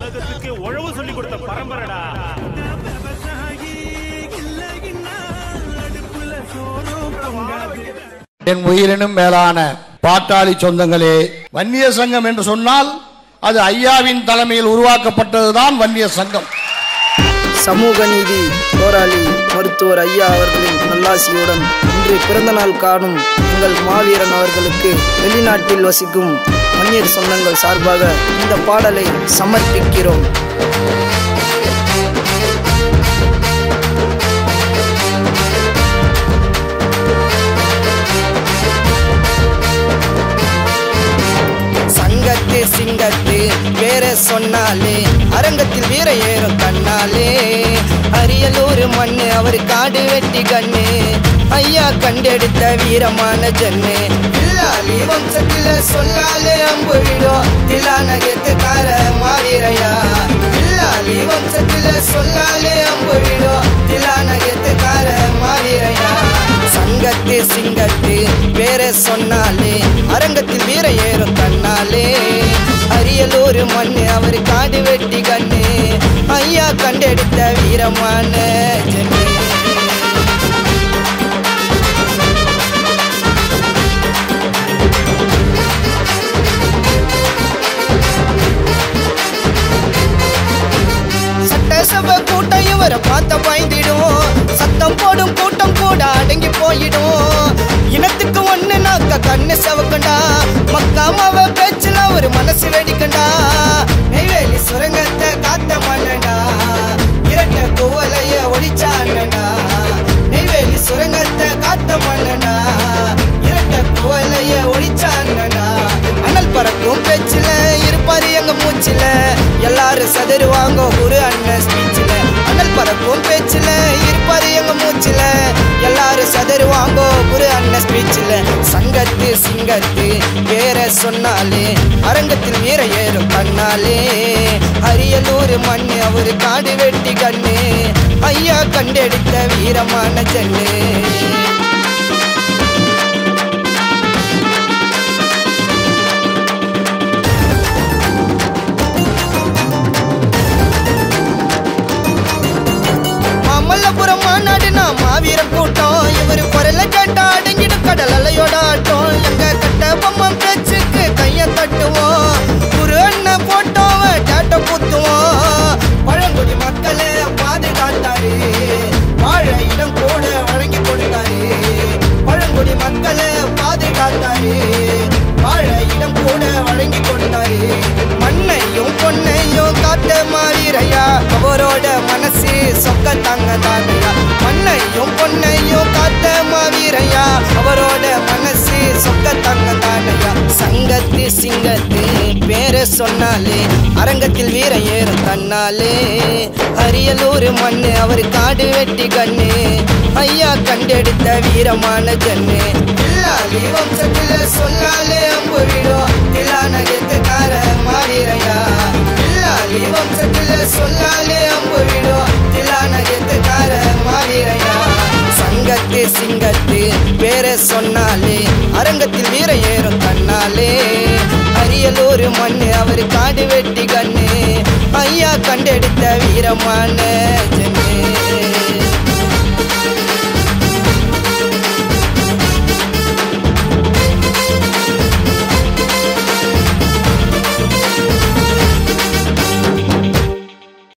உலகத்துக்கு உழவு சொல்லி கொடுத்த பரம்பரைடா என் உயிரினும் மேலான பாட்டாளி சொந்தங்களே வன்னிய சங்கம் என்று சொன்னால் அது ஐயாவின் தலைமையில் உருவாக்கப்பட்டதுதான் வன்னிய சங்கம் சமூக நீதி போராளி மருத்துவர் ஐயா அவர்களின் நல்லாசியுடன் இன்று பிறந்தநாள் காணும் எங்கள் மாவீரன் அவர்களுக்கு வெளிநாட்டில் வசிக்கும் மன்னியர் சொந்தங்கள் சார்பாக இந்த பாடலை சமர்ப்பிக்கிறோம் சங்கத்து சிங்கத்து வேற சொன்னாலே அரங்கத்தில் வீர ஏறும் கண்ணாலே அரியலூர் மண்ணு அவர் காடு வெட்டி கண்ணு ஐயா கண்டெடுத்த வீரமான ஜன்னு பில்லாலி வம்சத்தில சொல்லாலே அம்பு விடும் திலா நகத்துக்கார மாவீரையா பில்லாலி வம்சத்தில சொல்லாலே அம்பு விடும் திலா நகத்துக்கார மாவீரையா சங்கத்து சிங்கத்து வேற சொன்னாலே அரங்கத்தில் வீர ஏறும் கண்ணாலே அரியலூர் மண்ணு அவர் காடு வெட்டி கண்ணு ஐயா கண்டெடுத்த வீரமான ஜென்னு சட்டசபை கூட்டம் இவரை பார்த்த பயந்திடும் சத்தம் போடும் கூட்டம் கூட அடங்கி போயிடும் இனத்துக்கு ஒண்ணு நாக்க கண்ணு செவக்கண்டா மக்காமாவ பேச்சுல ஒரு மனசு வெடிக்கண்டா நெய்வேலி சுரங்கத்தை காத்த மன்னடா இரட்ட குவலைய ஒடிச்சாண்டா நெய்வேலி சுரங்கத்தை காத்த மன்னடா இரட்ட குவலைய ஒடிச்சாண்டா அனல் பறக்கும் பேச்சுல இருப்பாரு எங்க மூச்சுல எல்லாரும் சதருவாங்க ஒரு அண்ணன் ஸ்பீச்சில் அனல் பறக்கும் பேச்சுல இருப்பாரு எங்க மூச்சுல எல்லாரும் சதருவாங்க ஒரு அண்ணன் ஸ்பீச்சில் சங்கத்து சிங்கத்து வேற சொன்னாலே அரங்கத்தில் வீர ஏறும் கண்ணாலே அரியலூர் மண்ணு அவரு காடு வெட்டி கண்ணு ஐயா கண்டெடுத்த வீரமான ஜன்னு மாமல்லபுரம் மாநாடு நான் மாவீரன் கூட்டம் இவர் குரல கேட்டா அடங்கிடும் கடல் அலையோட ஆட்டம் எங்க கட்ட பொம்மன் பேச்சுக்கு கைய தட்டுவோம் குரு அண்ணன் போட்டோவ டேட்ட குத்துவோம் பழங்குடி மக்களை பாதுகாத்தாரு வாழ இடம் கூட வழங்கி கொடுத்தாரு பழங்குடி மக்களை பாதுகாத்தாரு வாழ இடம் கூட வழங்கி கொடுத்தாரு மண்ணையும் பொன்னையும் காத்த மாவீரையா அவரோட மனசு சொக்க தாங்க தானையா மண்ணையும் பொன்னையும் காத்த மாவீரையா அவரோட மனசு சொக்க தாங்க தானையா சங்கத்து சிங்கத்து பேர சொன்னாலே அரங்கத்தில் வீர ஏறும் தன்னாலே அரியலூர் மண்ணு அவர் காடு வெட்டி கண்ணு ஐயா கண்டெடுத்த வீரமான ஜன்னு பில்லாலி வம்சத்துல சொல்லாலே அம்பு விடும் திலா நகத்துக்கார மாவீரையா பில்லாலி வம்சத்துல சொல்லாலே அம்பு விடும் திலா நகத்துக்கார மாவீரையா சங்கத்து சிங்கத்து பேர சொன்னாலே அரங்கத்தில் வீர ஏறும் கண்ணாலே அரியலூர் மண்ணு அவர் காடு வெட்டி கண்ணு ஐயா கண்டெடுத்த வீரமான ஜன்னு